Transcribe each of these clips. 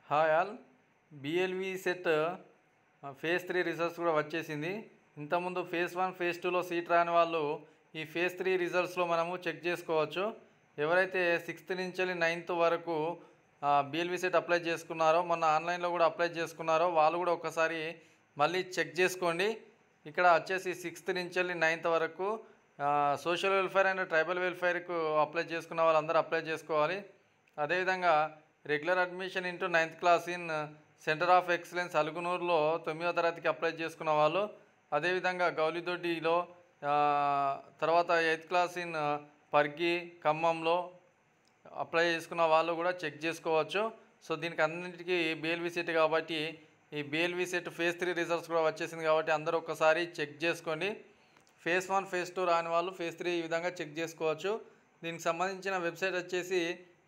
hi all BLV CET phase three results కూడా వచ్చేసింది ఇంతకుముందు ఫేజ్ వన్ ఫేజ్ టూలో సీట్ రాని వాళ్ళు ఈ ఫేజ్ త్రీ రిజల్ట్స్లో మనము చెక్ చేసుకోవచ్చు ఎవరైతే సిక్స్త్ నుంచి వెళ్ళి నైన్త్ వరకు బిఎల్వి సెట్ అప్లై చేసుకున్నారో మొన్న ఆన్లైన్లో కూడా అప్లై చేసుకున్నారో వాళ్ళు కూడా ఒకసారి మళ్ళీ చెక్ చేసుకోండి ఇక్కడ వచ్చేసి సిక్స్త్ నుంచి వెళ్ళి నైన్త్ వరకు సోషల్ వెల్ఫేర్ అండ్ ట్రైబల్ వెల్ఫేర్కు అప్లై చేసుకున్న వాళ్ళందరూ అప్లై చేసుకోవాలి అదేవిధంగా regular admission into ninth class in centre of excellence అలుగునూరులో తొమ్మిదో తరగతికి అప్లై చేసుకున్న వాళ్ళు అదేవిధంగా గౌలిదొడ్డిలో ఆ, తర్వాత ఎయిత్ క్లాస్ ఇన్ పర్గి ఖమ్మంలో అప్లై చేసుకున్న వాళ్ళు కూడా చెక్ చేసుకోవచ్చు సో దీనికి అన్నింటికీ బిఎల్వి సెట్ కాబట్టి ఈ BLV CET phase three results కూడా వచ్చేసింది కాబట్టి అందరూ ఒకసారి చెక్ చేసుకోండి ఫేజ్ వన్ ఫేజ్ టూ రాని వాళ్ళు ఫేజ్ త్రీ ఈ విధంగా చెక్ చేసుకోవచ్చు దీనికి సంబంధించిన వెబ్సైట్ వచ్చేసి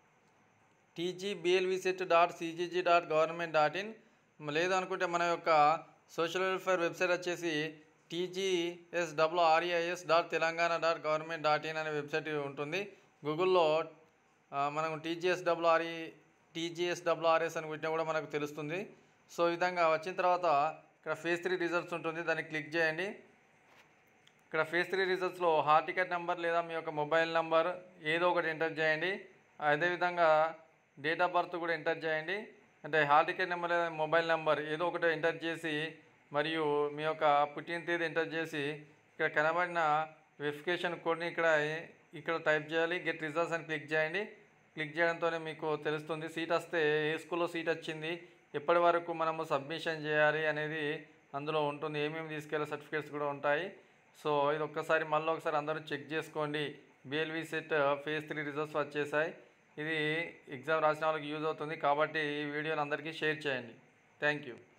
TGBLV CET dot CGG dot government dot in లేదు అనుకుంటే మన యొక్క సోషల్ వెల్ఫేర్ వెబ్సైట్ వచ్చేసి TGS WREIS dot Telangana dot government dot in అనే వెబ్సైట్ ఉంటుంది గూగుల్లో ఆ, మనం టీజీఎస్ డబ్ల్యూఆర్ఈ టీజీఎస్ డబ్ల్యూఆర్ఎస్ అని కొట్టినా కూడా మనకు తెలుస్తుంది సో ఈ విధంగా వచ్చిన తర్వాత ఇక్కడ ఫేజ్ త్రీ రిజల్ట్స్ ఉంటుంది దాన్ని క్లిక్ చేయండి ఇక్కడ ఫేజ్ త్రీ రిజల్ట్స్లో హాల్ టికెట్ నెంబర్ లేదా మీ యొక్క మొబైల్ నెంబర్ ఏదో ఒకటి ఎంటర్ చేయండి అదేవిధంగా డేట్ ఆఫ్ బర్త్ కూడా ఎంటర్ చేయండి అంటే హాల్ టికెట్ నెంబర్ లేదా మొబైల్ నెంబర్ ఏదో ఒకటి ఎంటర్ చేసి మరియు మీ యొక్క పుట్టిన తేదీ ఎంటర్ చేసి ఇక్కడ కనబడిన వెరిఫికేషన్ కోడ్ని ఇక్కడ ఇక్కడ టైప్ చేయాలి గెట్ రిజల్ట్స్ అని క్లిక్ చేయండి క్లిక్ చేయడంతోనే మీకు తెలుస్తుంది సీట్ వస్తే ఏ స్కూల్లో సీట్ వచ్చింది ఎప్పటి వరకు మనము సబ్మిషన్ చేయాలి అనేది అందులో ఉంటుంది ఏమేమి తీసుకెళ్ళే సర్టిఫికేట్స్ కూడా ఉంటాయి సో ఇది ఒక్కసారి మళ్ళీ ఒకసారి అందరూ చెక్ చేసుకోండి BLV CET phase three results వచ్చేసాయి ఇది ఎగ్జామ్ రాసిన వాళ్ళకి యూజ్ అవుతుంది కాబట్టి ఈ వీడియోని అందరికీ షేర్ చేయండి థ్యాంక్ యూ